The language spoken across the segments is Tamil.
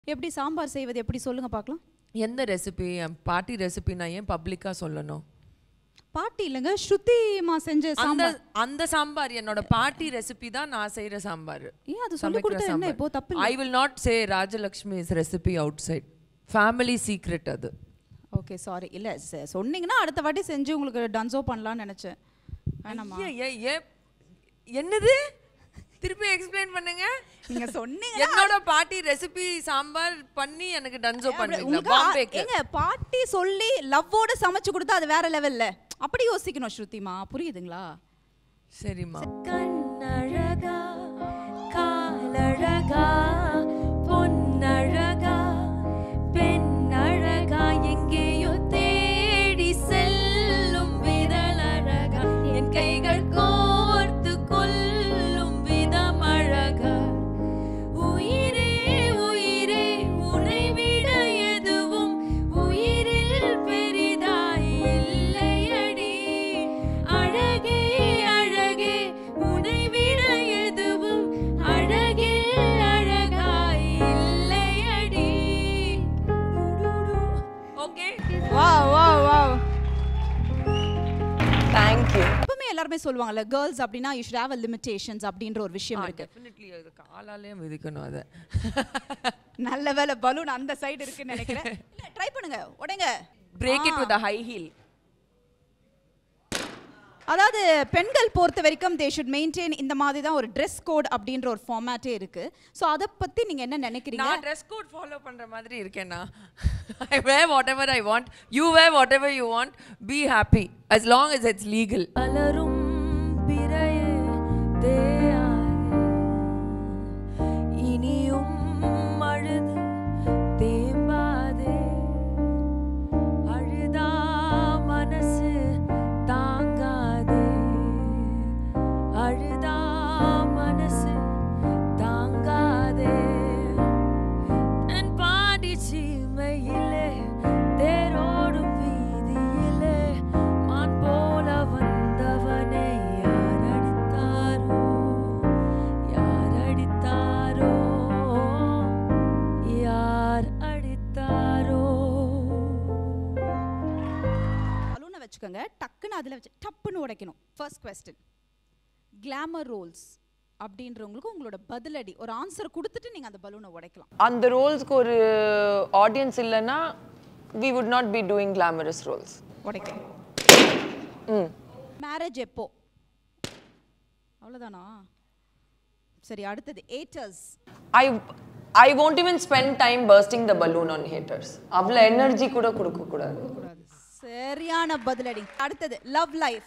எப்படி சாம்பார் செய்வது எப்படி சொல்லுங்க பார்க்கலாம் எந்த ரெசிபி என் பாட்டி ரெசிபி நான் ஏன் பப்ளிக்கா சொல்லணும் பாட்டி இல்லைங்க ஸ்ருதிமா செஞ்ச அந்த சாம்பார் அந்த சாம்பார் என்னோட பாட்டி ரெசிபி தான் நான் செய்யற சாம்பார் ஏன் அது சொல்லி கொடுத்தா என்ன இப்போ தப்பு I will not say Rajalakshmi's recipe outside family secret அது ஓகே சாரி இல்ல ச- சொன்னீங்கன்னா அடுத்த வாட்டி செஞ்சு உங்களுக்கு டன்சோ பண்ணலாம்னு நினைச்சேன் வேணாமா ஐயா, ஏ- ஏ- என்னது திருப்பி எக்ஸ்பிளைன் பண்ணுங்க நீங்க சொன்னீங்க என்னோட பாட்டி ரெசிபி சாம்பார் பண்ணி எனக்கு டன்சோ பண்ணுவீங்களா உங்களுக்கு ஆ- பாம்பேக்கு ஏங்க பாட்டி சொல்லி லவ்வோட சமைச்சு கொடுத்தா அது வேற லெவல்ல அப்படி யோசிக்கணும் ஸ்ருதிமா புரியுதுங்களா சரிம்மா கண்ணழகா காலழகா பொன்னழகா பெண்ணழகா எங்கேயோ தேடி செல்லும் விரலழகா என் கைகள் கோர்த்து கொள்ளும் விதம் அழகா உயிரே உயிரே உன்னை விட எதுவும் உயிரில் பெரிதாய் இல்லையடி அழகே அழகே உன்னை விட எதுவும் அழகில் அழகாய் இல்லையடி ஓகே வா வா வா தேங்க்யூ எப்பவுமே எல்லாருமே சொல்லுவாங்கல்ல கேர்ள்ஸ் அப்படின்னா யூ ஷுட் ஹேவ் லிமிடேஷன்ஸ் அப்படின்ற ஒரு விஷயம் இருக்கு டெஃபினெட்லி அது காலாலே மிதிக்கணும் அதை நல்ல வேலை பலூன் அந்த சைடு இருக்குன்னு நினைக்கிறேன் ட்ரை பண்ணுங்க உடைங்க break it with high heel அதாவது பெண்கள் பொறுத்த வரைக்கும் தே ஷுட் மெயின்டைன் இந்த மாதிரி தான் ஒரு ட்ரெஸ் கோட் அப்படின்ற ஒரு ஃபார்மேட்டே இருக்கு ஸோ அதை பத்தி நீங்க என்ன நினைக்கிறீங்க நான் ட்ரெஸ் கோட் ஃபாலோ பண்ற மாதிரி இருக்கேனா I wear whatever I want you wear whatever you want be happy as long as it's legal பலரும் பிறையே தேயாதே இனியும் அழுது தேம்பாதே அழுதா மனசு தாங்காதே அழுதா மனசு தாங்காதே என் பாடி சீமையிலே தேரோடும் வீதியிலே மான் போல வந்தவனை யார் அடித்தாரோ யார் அடித்தாரோ யார் அடித்தாரோ பலூனை வச்சுக்கோங்க டக்குன்னு அதில் வச்சு டப்புன்னு உடைக்கணும் ஃபர்ஸ்ட் கொஸ்டின் கிளாமர் ரோல்ஸ் அப்படின்றவங்களுக்கு உங்களோட பதிலடி ஒரு ஆன்சர் கொடுத்துட்டு நீங்க அந்த பலூனை உடைக்கலாம் அந்த ரோல்ஸ்க்கு ஒரு ஆடியன்ஸ் இல்லைன்னா we would not be doing glamorous roles உடைக்கலாம் ம் மேரேஜ் எப்போ அவ்வளோதானா சரி அடுத்தது haters I I won't even spend time bursting the balloon on haters அவ்வளோ எனர்ஜி கூட கொடுக்கக்கூடாது கூடாது சரியான பதிலடி அடுத்தது லவ் லைஃப்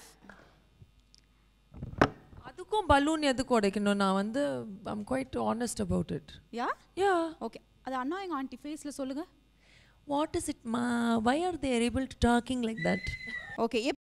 அதுக்கும் பலூன் எதுக்கு உடைக்கணும் நான் வந்து I'm quite honest about it ya ya okay அது அண்ணா எங்க ஆண்டி ஃபேஸ்ல சொல்லுங்க வாட் இஸ் இட் மா why are they able to talking like that okay